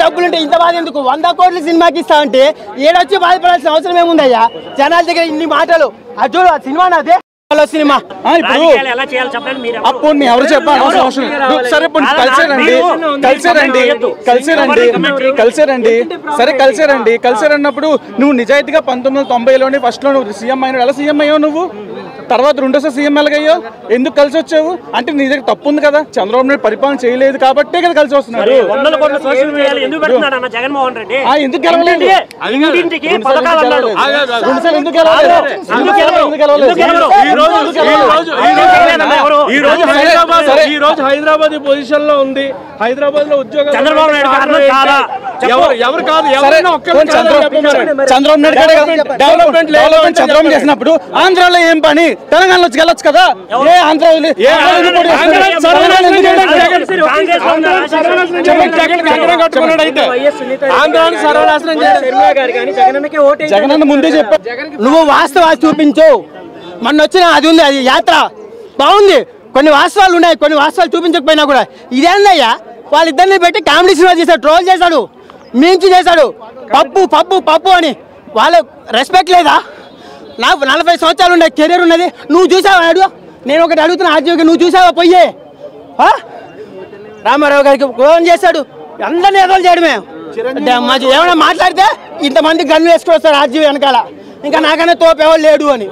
డబ్బులుంటే ఇంత బాధ ఎందుకు వంద కోట్ల సినిమాకి ఇస్తా అంటే ఏడొచ్చి బాధపడాల్సిన అవసరం ఏముందయ్యా జనాల దగ్గర ఇన్ని మాటలు అది చూడు ఆ సినిమా నాదే హలో సినిమా ఆ, ఇప్పుడు రాజకీయాలు ఎలా చేయాలో చెప్పండి మీరు ఎవరు? అప్పుడు నేను ఎవరు చెప్పాలి అవసరం అవసరం లేదు. సరే ఇప్పుడు కలిసారండి కలిసారండి కలిసారండి కలిసారండి సరే కలిసారండి కలిసారన్నప్పుడు నువ్వు నిజాయితీగా పంతొమ్మిది వందల తొంభైలోని ఫస్ట్ లో నువ్వు సీఎం అయినాడు ఎలా సీఎం అయ్యావు నువ్వు తర్వాత రెండోసారి సీఎం ఎలాగయ్యావు ఎందుకు కలిసి వచ్చావు అంటే నీ దగ్గర తప్పు ఉంది కదా చంద్రబాబు నాయుడు పరిపాలన చేయలేదు కాబట్టే కదా కలిసి వస్తున్నాడు వందల కోట్ల సోషల్ మీడియాలో ఎందుకు పెడుతున్నాడు అన్న జగన్మోహన్ రెడ్డి ఆ, ఎందుకు గెలవలేదు? ఇంటింటికి- ఇంటింటికి పథకాలు అన్నాడు రెండుసార్లు ఎందుకు గెలవలేదు? ఎందుకు గెలవరు? ఎందుకు గెలవలేదు? ఎందుకు గెలవరు? ఈ రోజు- ఎందుకు గెలవరు? ఎందుకు గెలవలేదన్న ఎవరు? ఈ రోజు సరే, హైదరాబాద్ సరే. ఈ రోజు హైదరాబాద్ ఈ పొజిషన్ లో ఉంది హైదరాబాద్ లో ఉద్యోగాలు చంద్రబాబు నాయుడు కారణం కాదా? చెప్పు. ఎవరు ఎవరు కాదు సరే ఎవరైనా ఒక్కరు పోనీ చంద్రబాబు చంద్రబాబు నాయుడు గారే కదా డెవలప్మెంట్ డెవలప్మెంట్ చంద్రబాబు చేసినప్పుడు ఆంధ్రాలో ఏం పని తెలంగాణలో వచ్చి వెళ్ళొచ్చు కదా ఏ ఆంధ్ర వదిలి- ఆంధ్రాలో ఎందుకు పోటీ చేస్తున్నారు? ఆంధ్రాలో తెలంగాణలో ఎందుకు జగన్- చేస్తున్నారు? కాంగ్రెస్ లో ఉన్న రాజశేఖర జగన్ జగన్ కంకణం కట్టుకున్నాడు అయితే ఆంధ్రాని సర్వనాశనం చేశారు జగన్ అన్న ముందే చెప్పారు నువ్వు వాస్తవాలు చూపించు మొన్న వచ్చిన అది ఉంది అది యాత్ర బాగుంది కొన్ని వాస్తవాలు ఉన్నాయి కొన్ని వాస్తవాలు చూపించకపోయినా కూడా ఇదేందయ్యా వాళ్ళిద్దరిని పెట్టి కామెడీ సినిమా చేశాడు ట్రోల్ చేశాడు మించి చేశాడు పప్పు పప్పు పప్పు అని వాళ్ళ రెస్పెక్ట్ లేదా నాకు నలభై సంవత్సరాలు ఉన్నాయి కెరీర్ ఉన్నది నువ్వు చూసావా అడుగు నేను ఒకటి అడుగుతున్నా ఆర్జీవికి నువ్వు చూసావా పొయ్యే ఆ? రామారావు గారికి ఫోన్ చేశాడు అందరినీ ఎదలు చేయడమే అంటే మాకు ఏమైనా మాట్లాడితే ఇంతమంది గన్ను వేసుకొని వస్తారు ఆర్జీవి వెనకాల ఇంకా నాకన్నా తోపు ఎవరు లేడు అని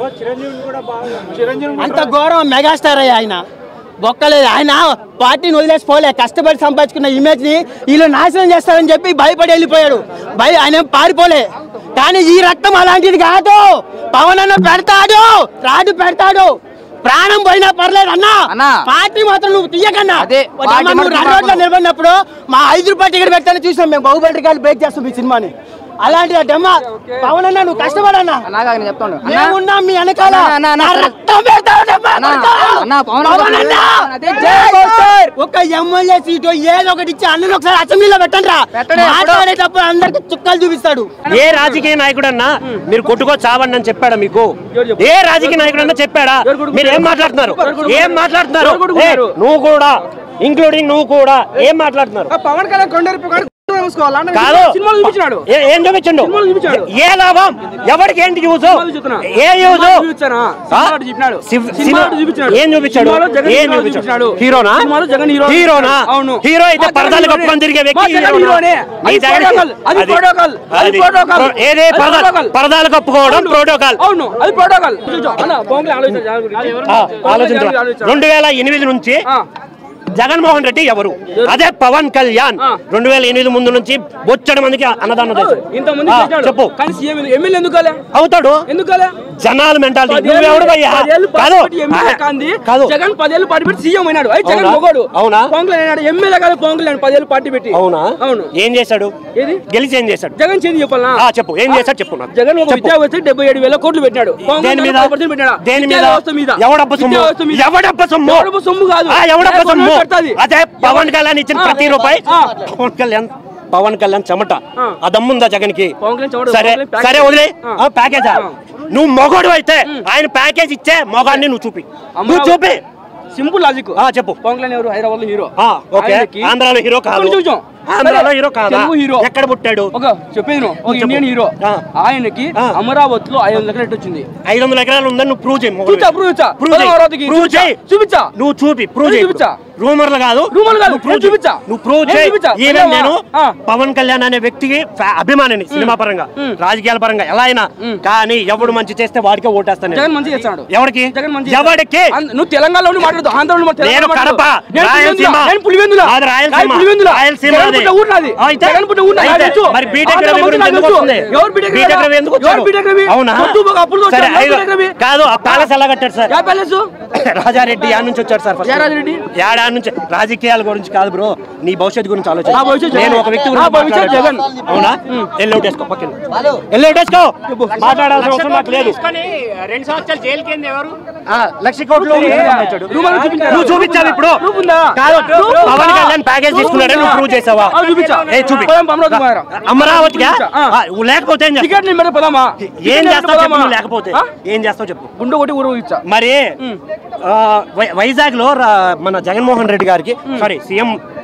అంత ఘోరం మెగాస్టార్ అయ్యా ఆయన బొక్కలేదు ఆయన పార్టీని వదిలేసి పోలే కష్టపడి సంపాదించుకున్న ఇమేజ్ ని వీళ్ళు నాశనం చేస్తారని చెప్పి భయపడి వెళ్ళిపోయాడు భయ ఆయన ఏం పారిపోలే కానీ ఈ రక్తం అలాంటిది కాదు పవన్ అన్న పెడతాడు రాడు పెడతాడు ప్రాణం పోయినా పర్లేదు అన్నా అన్నా. పార్టీ మాత్రం నువ్వు తీయకన్నా అదే, ఒక పార్టీ అమ్మ నువ్వు మాత్రం రెండు రోజులు నిలబడినప్పుడు మా ఐదు రూపాయలు టికెట్ పెడతానే చూసాం మేము బాహుబలి రికార్డు బ్రేక్ చేస్తాం ఈ సినిమాని అలాంటి డెమ్మ పవన్ అన్న నువ్వు కష్టపడన్నా అన్నా నేను చెప్తాను అన్నా మేమున్నాం మీ వెనకాల అన్నా, అన్నా, నా అన్నా. రక్తం పెడతావు డెమ్మ అన్నా, కొడతావు. అన్నా, పవన్ పవన్ అన్న! అదే జై పోస్టర్. ఒక ఎమ్మెల్యే సీటు ఏదో ఒకటి ఇచ్చి అన్నను ఒకసారి అసెంబ్లీలో పెట్టండి రా పెట్టండి, ఎప్పుడో. మాట్లాడేటప్పుడు అందరికి చుక్కలు చూపిస్తాడు ఏ రాజకీయ నాయకుడన్నా మీరు కొట్టుకో చావండి అని చెప్పాడా మీకు ఏ రాజకీయ నాయకుడన్నా చెప్పాడా మీరు ఏం మాట్లాడుతున్నారు ఏం మాట్లాడుతున్నారు ఏ, నువ్వు కూడా ఇంక్లూడింగ్ నువ్వు కూడా ఏం మాట్లాడుతున్నారు పవన్ కళ్యాణ్ కొండ మూసుకోవాలి అన్న కాదు సినిమాలు చూపించినాడు ఏ- ఏం చూపించండు సినిమాలు చూపించాడు. ఏ లాభం ఎవరికి ఏంటి యూజ్ చూస్తున్నా. ఏ యూజ్ సినిమాలు చూపించానా? సినిమాలో చెప్పినాడు. సినిమాలో చూపించాడు. ఏం చూపించాడు సినిమాలో జగన్ ఏం హీరో చూపించాడు చూపించాడు. హీరోనా సినిమాలో జగన్ హీరో హీరోనా అవును. హీరో అయితే ఆ జగన్ పరదాలు హీరోనే. కప్పుకొని తిరిగే మా వ్యక్తి జగన్ హీరోనా? హీరోనే. నీ అది జగన్- ప్రోటోకాల్. అది అది- ప్రోటోకాల్. అది అది ప్రోటోకాల్. ప్రో- ఏదే అది పరదా- ప్రోటోకాల్. పరదాలు కప్పుకోవడం అవును. ప్రోటోకాల్ అవును అది ప్రోటోకాల్ అన్న బొంగులు ఆలోచించాలి దాని గురించి. ఆ, బొంగులు ఆలోచించరా ఆలోచించాలి. రెండు వేల ఎనిమిది నుంచి ఆ. జగన్మోహన్ రెడ్డి ఎవరు అదే పవన్ కళ్యాణ్ ఆ. రెండు వేల ఎనిమిది ముందు నుంచి బొచ్చడి మందికి అన్నదానం చేశాడు. ఇంతమంది ఆ, చేశాడు. చెప్పు కానీ సీఎం ఎమ్మెల్యే ఎందుకు కాలే అవుతాడు ఎందుకు కాలే జనాల మెంటాలిటీ పదేళ్ళు- నువ్వెవడు భయ్యా పదేళ్ళు కాదు పాటు పెట్టి ఎమ్మెల్యే కాంది. కాదు జగన్ పదేళ్ళు పార్టీ పెట్టి సీఎం అయినాడు అయి జగన్ అవునా? మొగోడు అవునా? పొంగులు అయినాడు ఎమ్మెల్యే కాదు పొంగులు అయినాడు పదేళ్ళు పార్టీ పెట్టి అవునా అవును ఏం చేశాడు ఏది గెలిచి ఏం చేశాడు జగన్ చేంజ్ చెప్పాలనా ఆ, చెప్పు ఏం చేశాడు చెప్పు నాకు జగన్ ఒక చెప్పు. విద్యా వ్యవస్థ డెబ్బై ఏడు వేల కోట్లు పెట్టాడు పొంగులు దేని మీద పది పర్సెంట్ పెట్టాడా? దేని విద్యా మీద వ్యవస్థ మీద ఎవడప్ప సొమ్ము విద్యా వ్యవస్థ మీద. ఎవడప్ప సొమ్ము ఎవడప్ప సొమ్ము కాదు ఆ, ఎవడప్ప ఏ సొమ్ము గవర్నమెంట్ పెడతాది. అదే పవన్ కళ్యాణ్ ఇచ్చిన ఆ, ప్రతి రూపాయి ఆ. పవన్ కళ్యాణ్ పవన్ కళ్యాణ్ చెమట ఆ. ఆ దమ్ముందా జగన్ కి పవన్ కళ్యాణ్ చెమట, సరే పవన్ కళ్యాణ్ ప్యాకేజ్. సరే వదిలే ఆ. ప్యాకేజా నువ్వు మొగోడు అయితే ఆయన ప్యాకేజ్ ఇచ్చే మొగాన్ని నువ్వు చూపి నువ్వు చూపి సింపుల్ లాజిక్ ఆ, చెప్పు పవన్ కళ్యాణ్ ఎవరు హైదరాబాద్ లో హీరో ఆ, ఓకే ఆయనకి- ఆంధ్రాలో హీరో కాదు కొంచెం కొంచెం. ఆంధ్రాలో సరే, హీరో కాదా తెలుగు హీరో ఎక్కడ పుట్టాడు ఒక చెప్పేది నువ్వు, ఒక చెప్పు. ఇండియన్ హీరో ఆ. ఆయనకి ఆ. అమరావతిలో ఐదు వందల ఎకరాలు వచ్చింది ఐదు వందల ఎకరాలు ఉందని నువ్వు ప్రూవ్ చేయి మొగోడివి. చూచా ప్రూవ్ చూచా Prove చేయి. అమరావతికి Prove చూపించా. చేయి. చూపించా నువ్వు చూపి ప్రూవ్ నేను చేయి చూపించా. రూమర్లు కాదు రూమర్లు కాదు, నువ్వు prove నేను చూపించా. చేయి. నువ్వు ప్రూవ్ నేను చేయి చూపించా. ఈవెన్ వెళ్ళావా? నేను ఆ. పవన్ కళ్యాణ్ అనే వ్యక్తికి ఫ్యా- అభిమానిని సినిమా పరంగా మ్. రాజకీయాల పరంగా ఎలా అయినా కానీ ఎవడు మంచి చేస్తే వాడికే ఓటేస్తాను జగన్ మంచి చేస్తాడు ఎవరికి జగన్ మంచి ఎవరికి అంద- నువ్వు తెలంగాణలో ఉండి మాట్లాడదు ఆంధ్రలో ఉండి నేను మాట్లాడదు. కడప నేను రాయలసీమ పులివెందుల. నేను పులివెందుల. నాది రాయలసీమ నాది పులివెందుల. రాయలసీమ జగన్ నాది. పుట్టిన ఊరు నాది. అయితే? జగన్ పుట్టిన ఊరు నాది. అయితే? నాకు తెలుసు. మరి బీటెక్ ఆంధ్ర రవి మంత్రి గురించి నాకు ఎందుకు తెలుసు. వస్తుంది? ఎవరు బీటెక్ బీటెక్ రవి? రవి ఎందుకు ఎవరు వచ్చాడు? బీటెక్ రవి? అవునా పొద్దు ఒక అప్పులు సరే వచ్చాడు. ఐదు- బీటెక్ రవి? కాదు ఆ ప్యాలెస్ ఎలా కట్టాడు సార్ యా ప్యాలెస్ రాజారెడ్డి యాడ్ నుంచి వచ్చాడు సార్ ఏ రాజారెడ్డి? యాడా నుంచి రాజకీయాల గురించి కాదు బ్రో నీ భవిష్యత్తు గురించి ఆలోచన నా భవిష్యత్తు నేను ఒక వ్యక్తి నా గురించి భవిష్యత్తు మాట్లాడాను. జగన్. అవునా ఎల్లు వేసుకో పక్కన ఎల్లు వేసుకో మాట్లాడాల్సిన అవసరం నాకు లేదు రెండు సంవత్సరాలు జైలు కింద ఎవరు ఆ, లక్ష కోట్లు పంపించాడు. రూమర్లు చూపించాడు. నువ్వు చూపించావు ఇప్పుడు ప్రూఫ్ ఉందా? కాదు ప్రూఫ్ పవన్ ఉందా? కళ్యాణ్ ప్యాకేజ్ తీసుకున్నాడని నువ్వు ప్రూవ్ చేసావా ఆ, చూపించా. ఏ చూపి పోదాం, అమరావతి పోదాం. అమరావతిగా ఆ. ఆ, లేకపోతే ఏం చేస్తావు? టికెట్ నేను పెడతా పోదామా ఏం టికెట్ నేను చేస్తావు చెప్పు పోదామా? నువ్వు లేకపోతే ఆ? ఏం చేస్తావు చెప్పు గుండు కొట్టి ఊరు ఇచ్చా మరి వైజాగ్ లో మన జగన్మోహన్ రెడ్డి గారికి సారీ సీఎం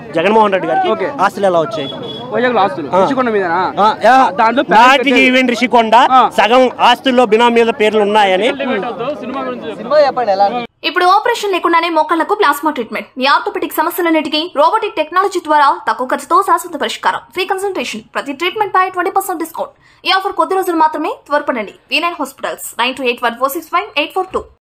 జగన్మోహన్ రెడ్డి గారికి ఓకే. ఆస్తులు ఎలా వచ్చాయి వైజాగ్ ఆస్తులు ఆ. రుషికొండ మీదనా ఆ, యా. దాంట్లో ప్యాలెస్ నాటి పెట్టారు. ఈవెంట్ రిషికొండ ఆ. సగం ఆస్తుల్లో బినామీల పేర్లు ఉన్నాయని ఇప్పుడు ఆపరేషన్ లేకుండానే మోకాళ్లకు ప్లాస్మా ట్రీట్మెంట్ మీ ఆర్థోపెటిక్ సమస్యలన్నిటికీ రోబోటిక్ టెక్నాలజీ ద్వారా తక్కువ ఖర్చుతో శాశ్వత పరిష్కారం ఫ్రీ కన్సల్టేషన్ ప్రతి ట్రీట్మెంట్ పై ట్వంటీ పర్సెంట్ డిస్కౌంట్ ఈ ఆఫర్ కొద్ది రోజులు మాత్రమే త్వరపడండి V nine hospitals nine two eight one four six five eight four two